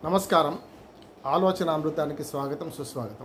నమస్కారం ఆలోచన అమృతానికి స్వాగతం సుస్వాగతం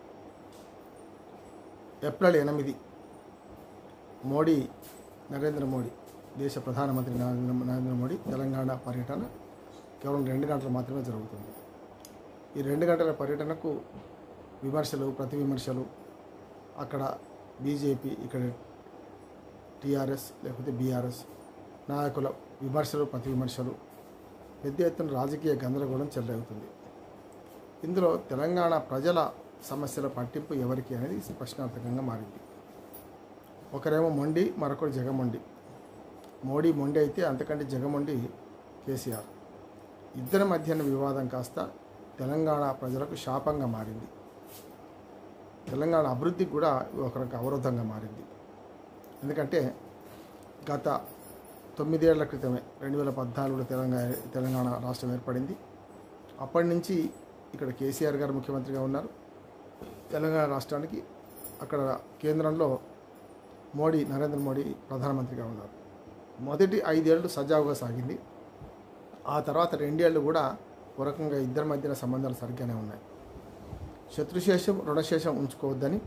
ఏప్రిల్ ఎనిమిది మోడీ నరేంద్ర మోడీ దేశ ప్రధానమంత్రి నరేంద్ర నరేంద్ర మోడీ తెలంగాణ పర్యటన కేవలం రెండు గంటలు మాత్రమే జరుగుతుంది ఈ రెండు గంటల పర్యటనకు విమర్శలు ప్రతి విమర్శలు అక్కడ బీజేపీ ఇక్కడ టీఆర్ఎస్ లేకపోతే బీఆర్ఎస్ నాయకుల విమర్శలు ప్రతి విమర్శలు పెద్ద ఎత్తున రాజకీయ గందరగోళం చెలరేగుతుంది ఇందులో తెలంగాణ ప్రజల సమస్యల పట్టింపు ఎవరికి అనేది ప్రశ్నార్థకంగా మారింది ఒకరేమో మొండి మరొకరు జగమొండి మోడీ మొండి అయితే అంతకంటే జగమొండి కేసీఆర్ ఇద్దరి మధ్యన వివాదం కాస్త తెలంగాణ ప్రజలకు శాపంగా మారింది తెలంగాణ అభివృద్ధికి కూడా ఒకరికి అవరోధంగా మారింది ఎందుకంటే గత తొమ్మిదేళ్ల క్రితమే రెండు వేల పద్నాలుగులో తెలంగాణ తెలంగాణ రాష్ట్రం ఏర్పడింది అప్పటి నుంచి ఇక్కడ కేసీఆర్ గారు ముఖ్యమంత్రిగా ఉన్నారు తెలంగాణ రాష్ట్రానికి అక్కడ కేంద్రంలో మోడీ నరేంద్ర మోడీ ప్రధానమంత్రిగా ఉన్నారు మొదటి ఐదేళ్లు సజావుగా సాగింది ఆ తర్వాత రెండేళ్లు కూడా ఒక రకంగా ఇద్దరి మధ్యన సంబంధాలు సరిగ్గానే ఉన్నాయి శత్రుశేషం రుణశేషం ఉంచుకోవద్దని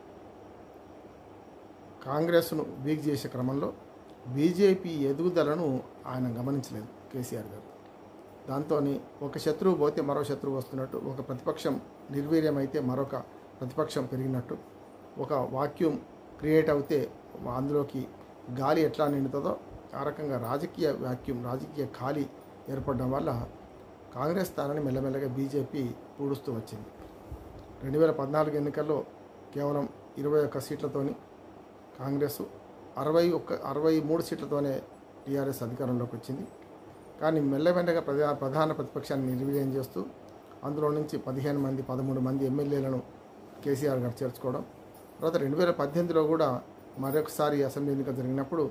కాంగ్రెస్ను వీక్ చేసే క్రమంలో బీజేపీ ఎదుగుదలను ఆయన గమనించలేదు కేసీఆర్ గారు దాంతో ఒక శత్రువు పోతే మరో శత్రువు వస్తున్నట్టు ఒక ప్రతిపక్షం నిర్వీర్యమైతే మరొక ప్రతిపక్షం పెరిగినట్టు ఒక వాక్యూమ్ క్రియేట్ అవుతే అందులోకి గాలి ఎట్లా నిండుతుందో ఆ రకంగా రాజకీయ వాక్యూమ్ రాజకీయ ఖాళీ ఏర్పడడం వల్ల కాంగ్రెస్ స్థానాన్ని మెల్లమెల్లగా బీజేపీ పూడుస్తూ వచ్చింది రెండు వేల పద్నాలుగు ఎన్నికల్లో కేవలం ఇరవై ఒక్క సీట్లతోని కాంగ్రెస్ అరవై ఒక్క అరవై మూడు సీట్లతోనే టీఆర్ఎస్ అధికారంలోకి వచ్చింది కానీ మెల్లమెల్లగా ప్రధా ప్రధాన ప్రతిపక్షాన్ని నిర్వీర్యం చేస్తూ అందులో నుంచి పదిహేను మంది పదమూడు మంది ఎమ్మెల్యేలను కేసీఆర్ గారు చేర్చుకోవడం తర్వాత రెండు వేల పద్దెనిమిదిలో కూడా మరొకసారి అసెంబ్లీ ఎన్నిక జరిగినప్పుడు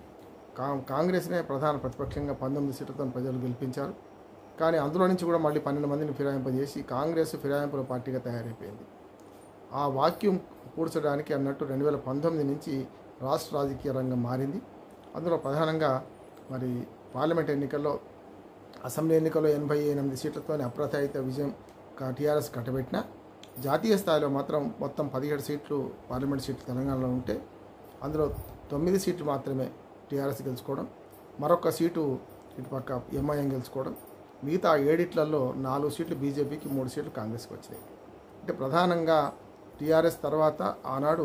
కా కాంగ్రెస్నే ప్రధాన ప్రతిపక్షంగా పంతొమ్మిది సీట్లతో ప్రజలు గెలిపించారు కానీ అందులో నుంచి కూడా మళ్ళీ పన్నెండు మందిని ఫిరాయింపజేసి కాంగ్రెస్ ఫిరాయింపుల పార్టీగా తయారైపోయింది ఆ వాక్యూమ్ పూడ్చడానికి అన్నట్టు రెండు వేల పంతొమ్మిది నుంచి రాష్ట్ర రాజకీయ రంగం మారింది అందులో ప్రధానంగా మరి పార్లమెంట్ ఎన్నికల్లో అసెంబ్లీ ఎన్నికల్లో ఎనభై ఎనిమిది సీట్లతో అప్రతాయిత విజయం కా- టీఆర్ఎస్ కట్టబెట్టిన జాతీయ స్థాయిలో మాత్రం మొత్తం పదిహేడు సీట్లు పార్లమెంట్ సీట్లు తెలంగాణలో ఉంటే అందులో తొమ్మిది సీట్లు మాత్రమే టీఆర్ఎస్ గెలుచుకోవడం మరొక సీటు ఇటుపక్క ఎంఐఎం గెలుచుకోవడం మిగతా ఏడిట్లలో నాలుగు సీట్లు బీజేపీకి మూడు సీట్లు కాంగ్రెస్కి వచ్చినాయి అంటే ప్రధానంగా టీఆర్ఎస్ తర్వాత ఆనాడు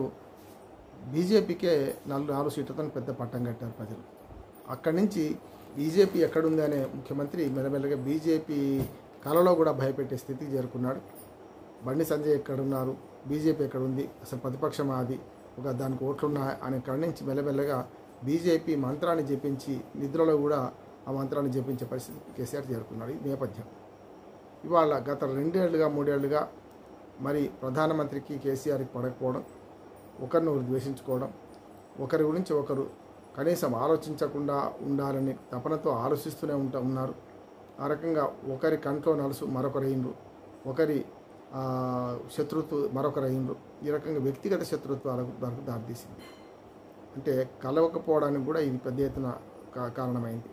బీజేపీకే నాలుగు నాలుగు సీట్లతో పెద్ద పట్టం కట్టారు ప్రజలు అక్కడి నుంచి బీజేపీ ఎక్కడుంది అనే ముఖ్యమంత్రి మెల్లమెల్లగా బీజేపీ కలలో కూడా భయపెట్టే స్థితికి చేరుకున్నాడు బండి సంజయ్ ఎక్కడున్నారు బీజేపీ ఎక్కడుంది అసలు ప్రతిపక్షం అది ఒక దానికి ఓట్లున్నాయి అనే కాడి నుంచి మెల్లమెల్లగా బీజేపీ మంత్రాన్ని జపించి నిద్రలో కూడా ఆ మంత్రాన్ని జపించే పరిస్థితి కేసీఆర్ చేరుకున్నాడు ఈ నేపథ్యం ఇవాళ గత రెండేళ్లుగా మూడేళ్లుగా మరి ప్రధానమంత్రికి కేసీఆర్కి పడకపోవడం ఒకరిని ఒకరు ద్వేషించుకోవడం ఒకరి గురించి ఒకరు కనీసం ఆలోచించకుండా ఉండాలని తపనతో ఆలోచిస్తూనే ఉంటా ఉన్నారు ఆ రకంగా ఒకరి కంట్లో నలుసు మరొకరు అయిండ్రు ఒకరి ఆ, శత్రుత్వ మరొకరు అయిండ్రు ఈ రకంగా వ్యక్తిగత శత్రుత్వాలకు వరకు దారితీసింది అంటే కలవకపోవడానికి కూడా ఇది పెద్ద ఎత్తున కా- కారణమైంది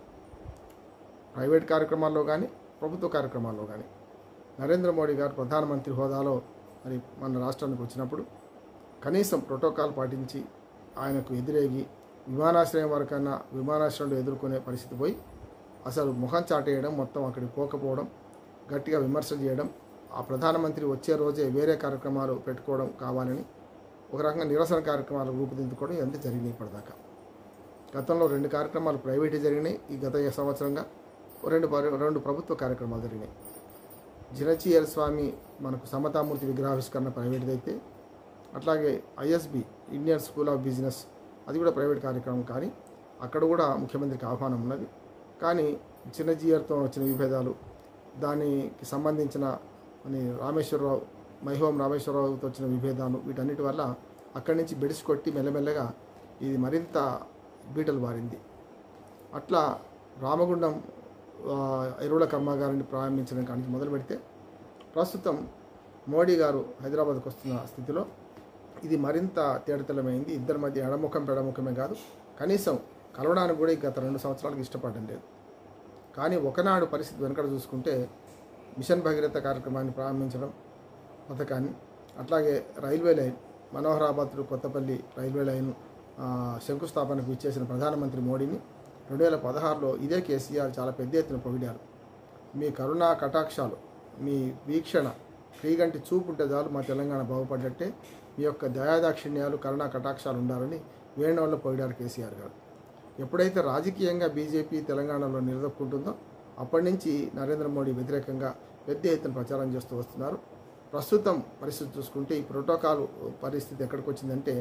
ప్రైవేట్ కార్యక్రమాల్లో కానీ ప్రభుత్వ కార్యక్రమాల్లో కానీ నరేంద్ర మోడీ గారు ప్రధానమంత్రి హోదాలో మరి మన రాష్ట్రానికి వచ్చినప్పుడు కనీసం ప్రోటోకాల్ పాటించి ఆయనకు ఎదురేగి విమానాశ్రయం వరకన్నా విమానాశ్రయంలో ఎదుర్కొనే పరిస్థితి పోయి అసలు ముఖం చాటేయడం మొత్తం అక్కడికి పోకపోవడం గట్టిగా విమర్శలు చేయడం ఆ ప్రధానమంత్రి వచ్చే రోజే వేరే కార్యక్రమాలు పెట్టుకోవడం కావాలని ఒక రకంగా నిరసన కార్యక్రమాలు రూపుదిద్దుకోవడం ఎంత జరిగినాయి ఇప్పటిదాకా గతంలో రెండు కార్యక్రమాలు ప్రైవేట్ జరిగినాయి ఈ గత సంవత్సరంగా రెండు పరి- రెండు ప్రభుత్వ కార్యక్రమాలు జరిగినాయి జినచీయర్ స్వామి మనకు సమతామూర్తి విగ్రహావిష్కరణ ప్రైవేట్ది అయితే అట్లాగే ISB Indian School of Business అది కూడా ప్రైవేట్ కార్యక్రమం కానీ అక్కడ కూడా ముఖ్యమంత్రికి ఆహ్వానం ఉన్నది కానీ చిన్నజీయర్తో వచ్చిన విభేదాలు దానికి సంబంధించిన అని రామేశ్వరరావు మైహోం రామేశ్వరరావుతో వచ్చిన విభేదాలు వీటన్నిటి వల్ల అక్కడి నుంచి బెడిసి కొట్టి మెల్లమెల్లగా ఇది మరింత బీటలు బారింది అట్లా రామగుండం ఆ, ఎరువుల కర్మాగారాన్ని ప్రారంభించడం కాడి నుంచి మొదలు పెడితే ప్రస్తుతం మోడీ గారు హైదరాబాద్కు వస్తున్న స్థితిలో ఇది మరింత తేడతెల్లమైంది ఇద్దరి మధ్య ఎడముఖం పెడముఖమే కాదు కనీసం కలవడానికి కూడా ఈ గత రెండు సంవత్సరాలకు ఇష్టపడడం లేదు కానీ ఒకనాడు పరిస్థితి వెనకడ చూసుకుంటే మిషన్ భగీరథ కార్యక్రమాన్ని ప్రారంభించడం పథకాన్ని అట్లాగే railway line Manoharabad to Kothapalli railway line ఆ, శంకుస్థాపనకు ఇచ్చేసిన ప్రధానమంత్రి మోడీని రెండు వేల పదహారులో ఇదే కేసీఆర్ చాలా పెద్ద ఎత్తున పొగిడారు మీ కరుణా కటాక్షాలు మీ వీక్షణ క్రీగంటి చూపు ఉంటే చాలు మా తెలంగాణ బాగుపడ్డట్టే మీ యొక్క దయాదాక్షిణ్యాలు కరుణా కటాక్షాలు ఉండాలని వేణువల్ల పొగిడారు కేసీఆర్ గారు ఎప్పుడైతే రాజకీయంగా బీజేపీ తెలంగాణలో నిలదొక్కుంటుందో అప్పటి నుంచి నరేంద్ర మోడీ వ్యతిరేకంగా పెద్ద ఎత్తున ప్రచారం చేస్తూ వస్తున్నారు ప్రస్తుతం పరిస్థితి చూసుకుంటే ఈ ప్రోటోకాల్ పరిస్థితి ఎక్కడికి వచ్చిందంటే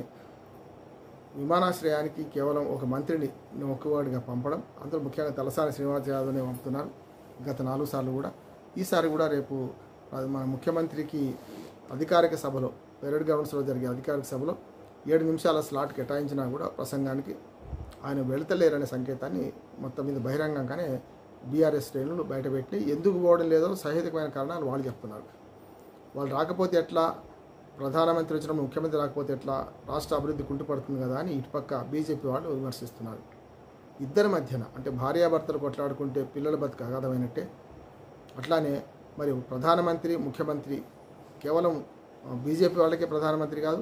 విమానాశ్రయానికి కేవలం ఒక మంత్రిని మొక్కువాడిగా పంపడం అందులో ముఖ్యంగా తలసాని శ్రీనివాస్ యాదవ్నే పంపుతున్నారు గత నాలుగు సార్లు కూడా ఈసారి కూడా రేపు అది మన ముఖ్యమంత్రికి అధికారిక సభలో పెరడ్ గ్రౌండ్స్లో జరిగే అధికారిక సభలో ఏడు నిమిషాల స్లాట్ కేటాయించినా కూడా ప్రసంగానికి ఆయన వెళతలేరనే సంకేతాన్ని మొత్తం మీద బహిరంగంగానే బీఆర్ఎస్ శ్రేణులు బయటపెట్టి ఎందుకు పోవడం లేదో సహేతుకమైన కారణాలు వాళ్ళు చెప్తున్నారు వాళ్ళు రాకపోతే ఎట్లా ప్రధానమంత్రి వచ్చిన ముఖ్యమంత్రి రాకపోతే ఎట్లా రాష్ట్ర అభివృద్ధి కుంటుపడుతుంది కదా అని ఇటుపక్క బీజేపీ వాళ్ళు విమర్శిస్తున్నారు ఇద్దరి మధ్యన అంటే భార్యాభర్తలు కొట్లాడుకుంటే పిల్లల బతుకు అగాధమైనట్టే అట్లానే మరి ప్రధానమంత్రి ముఖ్యమంత్రి కేవలం ఆ, బీజేపీ వాళ్ళకే ప్రధానమంత్రి కాదు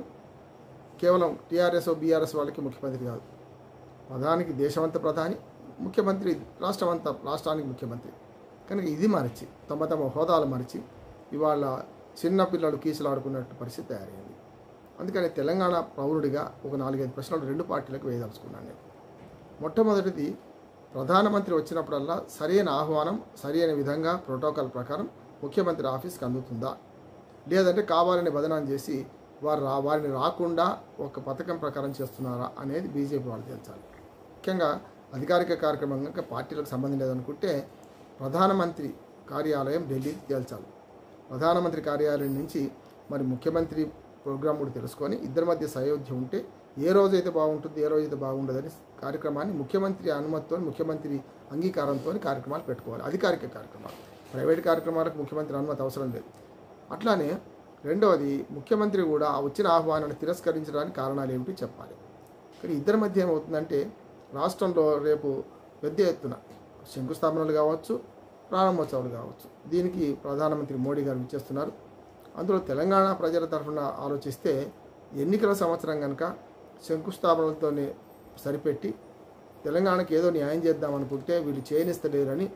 కేవలం టీఆర్ఎస్ బీఆర్ఎస్ వాళ్ళకి ముఖ్యమంత్రి కాదు ప్రధానికి దేశమంతా ప్రధాని ముఖ్యమంత్రి రాష్ట్రమంతా రాష్ట్రానికి ముఖ్యమంత్రి కనుక ఇది మరచి తమ తమ హోదాలు మరిచి ఇవాళ చిన్న పిల్లలు కీసులాడుకున్నట్టు పరిస్థితి తయారైంది అందుకని తెలంగాణ పౌరుడిగా ఒక నాలుగైదు ప్రశ్నలు రెండు పార్టీలకు వేయదలుచుకున్నాను నేను మొట్టమొదటిది ప్రధానమంత్రి వచ్చినప్పుడల్లా సరైన ఆహ్వానం సరైన విధంగా ప్రోటోకాల్ ప్రకారం ముఖ్యమంత్రి ఆఫీస్కి అందుతుందా లేదంటే కావాలని బదనాం చేసి వారు రా వారిని రాకుండా ఒక పథకం ప్రకారం చేస్తున్నారా అనేది బీజేపీ వాళ్ళు తేల్చాలి ముఖ్యంగా అధికారిక కార్యక్రమం కనుక పార్టీలకు సంబంధం లేదనుకుంటే ప్రధానమంత్రి కార్యాలయం ఢిల్లీకి తేల్చాలి ప్రధానమంత్రి కార్యాలయం నుంచి మరి ముఖ్యమంత్రి ప్రోగ్రామ్ కూడా తెలుసుకొని ఇద్దరి మధ్య సయోధ్య ఉంటే ఏ రోజైతే బాగుంటుంది ఏ రోజైతే బాగుండదని కార్యక్రమాన్ని ముఖ్యమంత్రి అనుమతితో ముఖ్యమంత్రి అంగీకారంతో కార్యక్రమాలు పెట్టుకోవాలి అధికారిక కార్యక్రమాలు ప్రైవేట్ కార్యక్రమాలకు ముఖ్యమంత్రి అనుమతి అవసరం లేదు అట్లానే రెండవది ముఖ్యమంత్రి కూడా ఆ వచ్చిన ఆహ్వానాన్ని తిరస్కరించడానికి కారణాలు ఏమిటి చెప్పాలి కానీ ఇద్దరి మధ్య ఏమవుతుందంటే రాష్ట్రంలో రేపు పెద్ద ఎత్తున శంకుస్థాపనలు కావచ్చు ప్రారంభోత్సవాలు కావచ్చు దీనికి ప్రధానమంత్రి మోడీ గారు ఇచ్చేస్తున్నారు అందులో తెలంగాణ ప్రజల తరఫున ఆలోచిస్తే ఎన్నికల సంవత్సరం కనుక శంకుస్థాపనలతోనే సరిపెట్టి తెలంగాణకి ఏదో న్యాయం చేద్దాం అనుకుంటే వీళ్ళు చేయనిస్తలేరని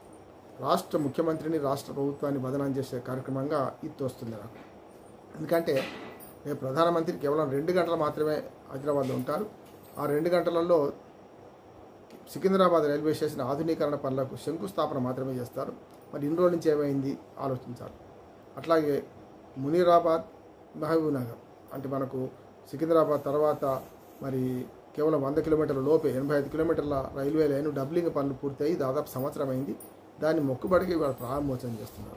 రాష్ట్ర ముఖ్యమంత్రిని రాష్ట్ర ప్రభుత్వాన్ని బదనాం చేసే కార్యక్రమంగా ఇది తోస్తుంది నాకు ఎందుకంటే రేపు ప్రధానమంత్రి కేవలం రెండు గంటలు మాత్రమే హైదరాబాద్లో ఉంటారు ఆ రెండు గంటలలో సికింద్రాబాద్ రైల్వే స్టేషన్ ఆధునీకరణ పనులకు శంకుస్థాపన మాత్రమే చేస్తారు మరి ఇన్ని రోజుల నుంచి ఏమైంది ఆలోచించాలి అట్లాగే మునీరాబాద్ మహబూబ్ నగర్ అంటే మనకు సికింద్రాబాద్ తర్వాత మరి కేవలం వంద కిలోమీటర్ల లోపే ఎనభై ఐదు కిలోమీటర్ల రైల్వే లైన్ డబ్లింగ్ పనులు పూర్తయి దాదాపు సంవత్సరం అయింది దాన్ని మొక్కుబడికి ఇవాళ ప్రారంభోత్సవం చేస్తున్నారు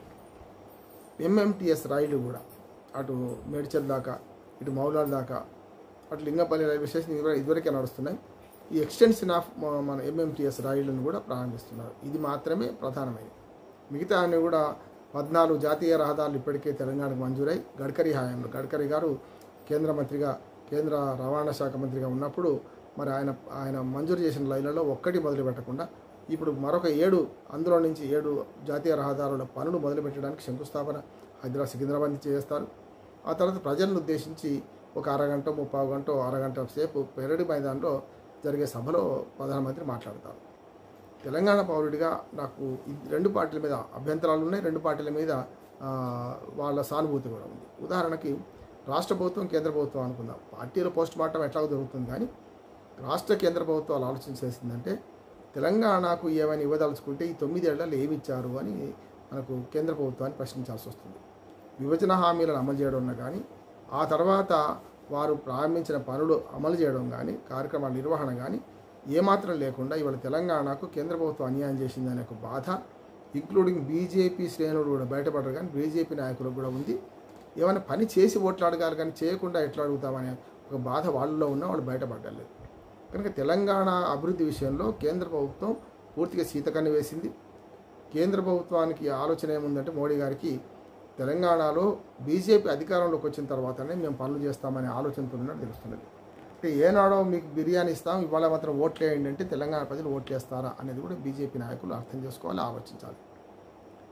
ఎంఎంటీఎస్ రైళ్లు కూడా అటు మేడ్చల్ దాకా ఇటు మౌలాల్ దాకా అటు లింగపల్లి రైల్వే స్టేషన్ ఇదివర- ఇదివరకే నడుస్తున్నాయి ఈ ఎక్స్టెన్షన్ ఆఫ్ మ- మన ఎంఎంటీఎస్ రైళ్లను కూడా ప్రారంభిస్తున్నారు ఇది మాత్రమే ప్రధానమైనది మిగతా అన్ని కూడా పద్నాలుగు జాతీయ రహదారులు ఇప్పటికే తెలంగాణకు మంజూరై గడ్కరీ హయాంలో గడ్కరీ గారు కేంద్ర మంత్రిగా కేంద్ర రవాణా శాఖ మంత్రిగా ఉన్నప్పుడు మరి ఆయన ఆయన మంజూరు చేసిన లైన్లలో ఒక్కటి మొదలు పెట్టకుండా ఇప్పుడు మరొక ఏడు అందులో నుంచి ఏడు జాతీయ రహదారుల పనులు మొదలుపెట్టడానికి శంకుస్థాపన హైదరాబాద్ సికింద్రాబాద్ నుంచి చేస్తారు ఆ తర్వాత ప్రజలను ఉద్దేశించి ఒక అరగంట ముప్పావు గంట అరగంట సేపు పెరడి మైదానంలో జరిగే సభలో ప్రధానమంత్రి మాట్లాడతారు తెలంగాణ పౌరుడిగా నాకు ఈ రెండు పార్టీల మీద అభ్యంతరాలు ఉన్నాయి రెండు పార్టీల మీద ఆ, వాళ్ళ సానుభూతి కూడా ఉంది ఉదాహరణకి రాష్ట్ర ప్రభుత్వం కేంద్ర ప్రభుత్వం అనుకుందాం పార్టీలో పోస్ట్ మార్టం ఎట్లాగో దొరుకుతుంది కానీ రాష్ట్ర కేంద్ర ప్రభుత్వాలు ఆలోచన చేసిందంటే తెలంగాణకు ఏమైనా ఇవ్వదలుచుకుంటే ఈ తొమ్మిదేళ్లలో ఏమి ఇచ్చారు అని మనకు కేంద్ర ప్రభుత్వాన్ని ప్రశ్నించాల్సి వస్తుంది విభజన హామీలను అమలు చేయడం ఉన్నా కానీ ఆ తర్వాత వారు ప్రారంభించిన పనులు అమలు చేయడం కానీ కార్యక్రమాల నిర్వహణ కానీ ఏమాత్రం లేకుండా ఇవాళ తెలంగాణకు కేంద్ర ప్రభుత్వం అన్యాయం చేసిందనే ఒక బాధ ఇంక్లూడింగ్ బీజేపీ శ్రేణులు కూడా బయటపడరు కానీ బీజేపీ నాయకులకు కూడా ఉంది ఏమైనా పని చేసి ఓట్లు అడగాలి కానీ చేయకుండా ఎట్లా అడుగుతామనే ఒక బాధ వాళ్ళలో ఉన్న వాళ్ళు బయటపడలేదు కనుక తెలంగాణ అభివృద్ధి విషయంలో కేంద్ర ప్రభుత్వం పూర్తిగా సీతకన్ను వేసింది కేంద్ర ప్రభుత్వానికి ఆలోచన ఏముందంటే మోడీ గారికి తెలంగాణలో బీజేపీ అధికారంలోకి వచ్చిన తర్వాతనే మేము పనులు చేస్తామనే ఆలోచనతో ఉన్నట్టు తెలుస్తున్నది అంటే ఏనాడో మీకు బిర్యానీ ఇస్తాం ఇవాళ మాత్రం ఓట్లేయండి అంటే తెలంగాణ ప్రజలు ఓట్లేస్తారా అనేది కూడా బీజేపీ నాయకులు అర్థం చేసుకోవాలి ఆలోచించాలి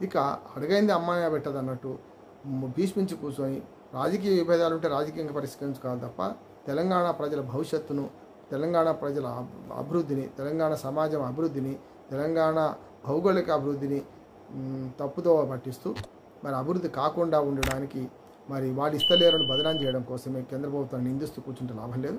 ఇక అడగైంది అమ్మాయి పెట్టదు అన్నట్టు మ్, భీష్మించి కూర్చొని రాజకీయ విభేదాలు ఉంటే రాజకీయంగా పరిష్కరించుకోవాలి తప్ప తెలంగాణ ప్రజల భవిష్యత్తును తెలంగాణ ప్రజల అబ్- అభివృద్ధిని తెలంగాణ సమాజం అభివృద్ధిని తెలంగాణ భౌగోళిక అభివృద్ధిని మ్, తప్పుదోవ పట్టిస్తూ మరి అభివృద్ధి కాకుండా ఉండడానికి మరి వాడు ఇస్తలేరని బదనాం చేయడం కోసమే కేంద్ర ప్రభుత్వాన్ని నిందిస్తూ కూర్చుంటే లాభం లేదు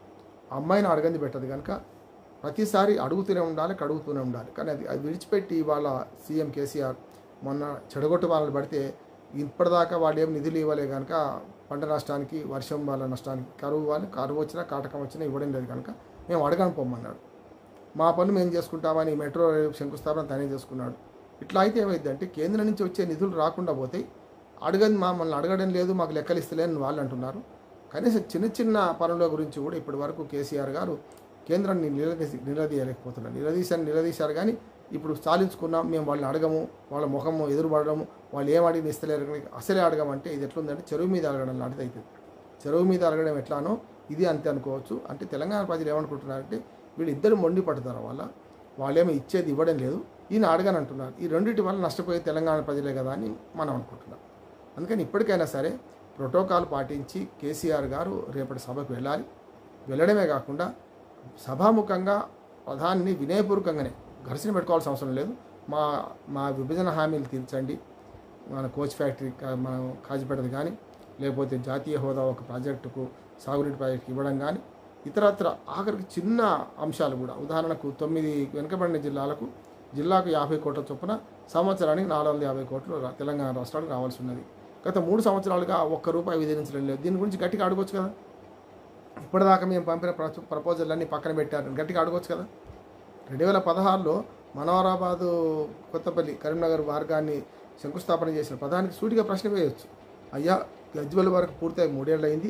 ఆ అమ్మాయిని అడగంది పెట్టదు కనుక ప్రతిసారి అడుగుతూనే ఉండాలి కడుగుతూనే ఉండాలి కానీ అది అది విడిచిపెట్టి ఇవాళ సీఎం కేసీఆర్ మొన్న చెడగొట్టు వాళ్ళని పడితే ఇప్పటిదాకా వాళ్ళు ఏం నిధులు ఇవ్వలే కనుక పంట నష్టానికి వర్షం వాళ్ళ నష్టానికి కరువు వాళ్ళు కరువు వచ్చినా కాటకం వచ్చినా ఇవ్వడం లేదు కనుక మేము అడగను పొమ్మన్నాడు మా పనులు మేము చేసుకుంటామని మెట్రో రైలు శంకుస్థాపన తనే చేసుకున్నాడు ఇట్లా అయితే ఏమైందంటే కేంద్రం నుంచి వచ్చే నిధులు రాకుండా పోతాయి అడగని మమ్మల్ని అడగడం లేదు మాకు లెక్కలు ఇస్తలేని వాళ్ళు అంటున్నారు కనీసం చిన్న చిన్న పనుల గురించి కూడా ఇప్పటి వరకు కేసీఆర్ గారు కేంద్రాన్ని నిలదీసి నిలదీయలేకపోతున్నారు నిలదీశారు నిలదీశారు కానీ ఇప్పుడు సాధించుకున్నాం మేము వాళ్ళని అడగము వాళ్ళ ముఖము ఎదురుపడము వాళ్ళు ఏం అడిగిన ఇస్తలేరు కానీ అసలే అడగమంటే ఇది ఎట్లుందంటే చెరువు మీద అడగడం లాంటిది అవుతుంది చెరువు మీద అడగడం ఎట్లానో ఇది అంతే అనుకోవచ్చు అంటే తెలంగాణ ప్రజలు ఏమనుకుంటున్నారంటే వీళ్ళు ఇద్దరు మొండి పట్టుతారు వల్ల వాళ్ళేమో ఇచ్చేది ఇవ్వడం లేదు ఈయన అడగని అంటున్నారు ఈ రెండింటి వల్ల నష్టపోయే తెలంగాణ ప్రజలే కదా అని మనం అనుకుంటున్నాం అందుకని ఇప్పటికైనా సరే ప్రోటోకాల్ పాటించి కేసీఆర్ గారు రేపటి సభకు వెళ్ళాలి వెళ్ళడమే కాకుండా సభాముఖంగా ప్రధాని వినయపూర్వకంగానే ఘర్షణ పెట్టుకోవాల్సిన అవసరం లేదు మా మా విభజన హామీలు తీర్చండి మన కోచ్ ఫ్యాక్టరీ కా- మన కాజిపేటది కానీ లేకపోతే జాతీయ హోదా ఒక ప్రాజెక్టుకు సాగునీటి ప్రాజెక్టు ఇవ్వడం కానీ ఇతరత్ర ఆఖరికి చిన్న అంశాలు కూడా ఉదాహరణకు తొమ్మిది వెనుకబడిన జిల్లాలకు జిల్లాకు యాభై కోట్ల చొప్పున సంవత్సరానికి నాలుగు వందల యాభై కోట్లు రా- తెలంగాణ రాష్ట్రానికి రావాల్సి ఉన్నది గత మూడు సంవత్సరాలుగా ఒక్క రూపాయి విధించడం లేదు దీని గురించి గట్టిగా అడగొచ్చు కదా ఇప్పటిదాకా మేము పంపిన ప్రపో- ప్రపోజల్ అన్ని పక్కన పెట్టారు గట్టిగా అడగొచ్చు కదా రెండు వేల పదహారులో మనోహరాబాదు కొత్తపల్లి కరీంనగర్ మార్గాన్ని శంకుస్థాపన చేసిన ప్రధానికి సూటిగా ప్రశ్న వేయొచ్చు అయ్యా గజ్వెల్ వరకు పూర్తయి మూడేళ్ళు అయింది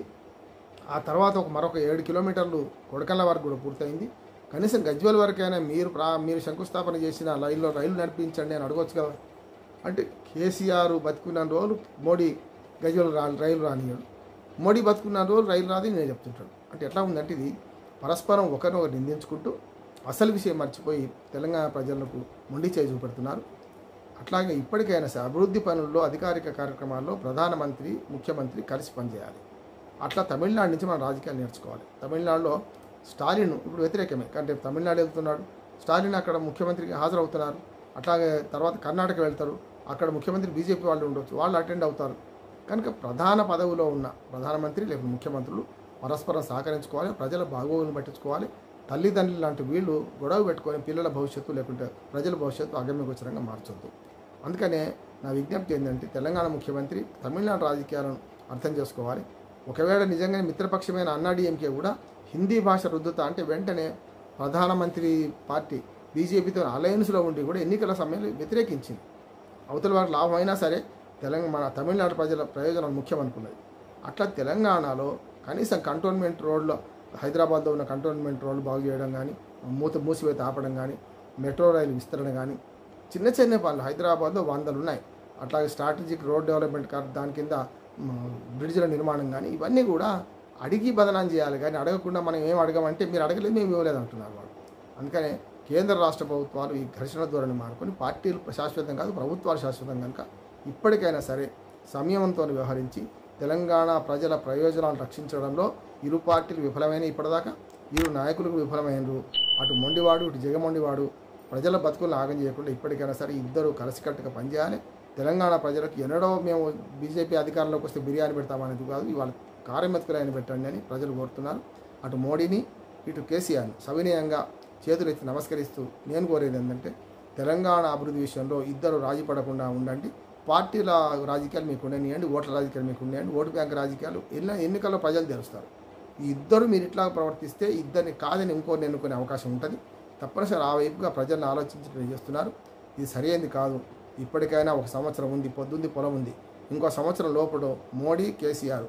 ఆ తర్వాత ఒక మరొక ఏడు కిలోమీటర్లు కొడకళ్ళ వరకు కూడా పూర్తయింది కనీసం గజ్వెల్ వరకైనా మీరు ప్రా మీరు శంకుస్థాపన చేసిన రైల్లో రైలు నడిపించండి అని అడగొచ్చు కదా అంటే కేసీఆర్ బతుకున్న రోజులు మోడీ గజ్వెల్ రా రైలు రానియడు మోడీ బతుకున్న రోజులు రైలు రాదని నేను చెప్తుంటాను అంటే ఎట్లా ఉందంటే ఇది పరస్పరం ఒకరినొకరు నిందించుకుంటూ అసలు విషయం మర్చిపోయి తెలంగాణ ప్రజలకు మొండి చేయి చూపెడుతున్నారు అట్లాగే ఇప్పటికైనా సరే అభివృద్ధి పనుల్లో అధికారిక కార్యక్రమాల్లో ప్రధానమంత్రి ముఖ్యమంత్రి కలిసి పనిచేయాలి అట్లా తమిళనాడు నుంచి మనం రాజకీయాలు నేర్చుకోవాలి తమిళనాడులో స్టాలిన్ ఇప్పుడు వ్యతిరేకమే కానీ రేపు తమిళనాడు వెళ్తున్నాడు స్టాలిన్ అక్కడ ముఖ్యమంత్రికి హాజరవుతున్నారు అట్లాగే తర్వాత కర్ణాటక వెళ్తారు అక్కడ ముఖ్యమంత్రి బీజేపీ వాళ్ళు ఉండొచ్చు వాళ్ళు అటెండ్ అవుతారు కనుక ప్రధాన పదవిలో ఉన్న ప్రధానమంత్రి లేకపోతే ముఖ్యమంత్రులు పరస్పరం సహకరించుకోవాలి ప్రజల బాగోగులను పట్టించుకోవాలి తల్లిదండ్రులు లాంటి వీళ్ళు గొడవ పెట్టుకొని పిల్లల భవిష్యత్తు లేకుంటే ప్రజల భవిష్యత్తు అగమ్యగోచరంగా మార్చొద్దు అందుకనే నా విజ్ఞప్తి ఏంటంటే తెలంగాణ ముఖ్యమంత్రి తమిళనాడు రాజకీయాలను అర్థం చేసుకోవాలి ఒకవేళ నిజంగానే మిత్రపక్షమైన అన్నాడీఎంకే కూడా హిందీ భాష రుద్దుతా అంటే వెంటనే ప్రధానమంత్రి పార్టీ బీజేపీతో అలయన్స్లో ఉండి కూడా ఎన్నికల సమయంలో వ్యతిరేకించింది అవతల వారికి లాభం అయినా సరే తెలంగాణ మన తమిళనాడు ప్రజల ప్రయోజనం ముఖ్యం అనుకున్నది అట్లా తెలంగాణలో కనీసం కంటోన్మెంట్ రోడ్లో హైదరాబాద్లో ఉన్న కంటోన్మెంట్ రోడ్లు బాగు చేయడం కానీ మూత మూసివేత ఆపడం కానీ మెట్రో రైలు విస్తరణ కానీ చిన్న చిన్న పనులు హైదరాబాద్లో వందలు ఉన్నాయి అట్లాగే స్ట్రాటజిక్ రోడ్ డెవలప్మెంట్ కార్ దాని కింద మ, బ్రిడ్జ్ల నిర్మాణం కానీ ఇవన్నీ కూడా అడిగి బదనాం చేయాలి కానీ అడగకుండా మనం ఏం అడగమంటే మీరు అడగలేదు మేము ఇవ్వలేదు అంటున్నారు వాళ్ళు అందుకనే కేంద్ర రాష్ట్ర ప్రభుత్వాలు ఈ ఘర్షణ ధోరణి మానుకొని పార్టీలు శాశ్వతం కాదు ప్రభుత్వాలు శాశ్వతం కనుక ఇప్పటికైనా సరే సంయమంతో వ్యవహరించి తెలంగాణ ప్రజల ప్రయోజనాలు రక్షించడంలో ఇరు పార్టీలు విఫలమైన ఇప్పటిదాకా ఇరు నాయకులకు విఫలమైనరు అటు మొండివాడు ఇటు జగమొండివాడు ప్రజల బతుకులను ఆగం చేయకుండా ఇప్పటికైనా సరే ఇద్దరు కలిసికట్టుగా పనిచేయాలి తెలంగాణ ప్రజలకు ఎన్నడో మేము బీజేపీ అధికారంలోకి వస్తే బిర్యానీ పెడతామనేది కాదు ఇవాళ కార్యమెత్తుకులైన పెట్టండి అని ప్రజలు కోరుతున్నారు అటు మోడీని ఇటు కేసీఆర్ని సవినయంగా చేతులెత్తి నమస్కరిస్తూ నేను కోరేది ఏంటంటే తెలంగాణ అభివృద్ధి విషయంలో ఇద్దరు రాజీ పడకుండా ఉండండి పార్టీల రాజకీయాలు మీకు ఉండనియండి ఓట్ల రాజకీయాలు మీకు ఉండేయండి ఓటు బ్యాంక్ రాజకీయాలు ఎన్ని ఎన్నికల్లో ప్రజలు తెలుస్తారు ఈ ఇద్దరు మీరు ఇట్లా ప్రవర్తిస్తే ఇద్దరిని కాదని ఇంకోరిని ఎన్నుకునే అవకాశం ఉంటుంది తప్పనిసరి ఆ వైపుగా ప్రజలను ఆలోచించడం చేస్తున్నారు ఇది సరైనది కాదు ఇప్పటికైనా ఒక సంవత్సరం ఉంది పొద్దుంది పొలం ఉంది ఇంకో సంవత్సరం లోపల మోడీ కేసీఆర్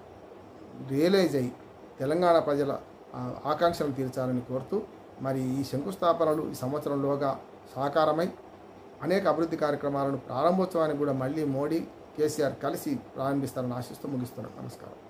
రియలైజ్ అయ్యి తెలంగాణ ప్రజల ఆ, ఆకాంక్షలను తీర్చాలని కోరుతూ మరి ఈ శంకుస్థాపనలు ఈ సంవత్సరంలోగా సాకారమై అనేక అభివృద్ధి కార్యక్రమాలను ప్రారంభోత్సవానికి కూడా మళ్ళీ మోడీ కేసీఆర్ కలిసి ప్రారంభిస్తారని ఆశిస్తూ ముగిస్తున్నాను నమస్కారం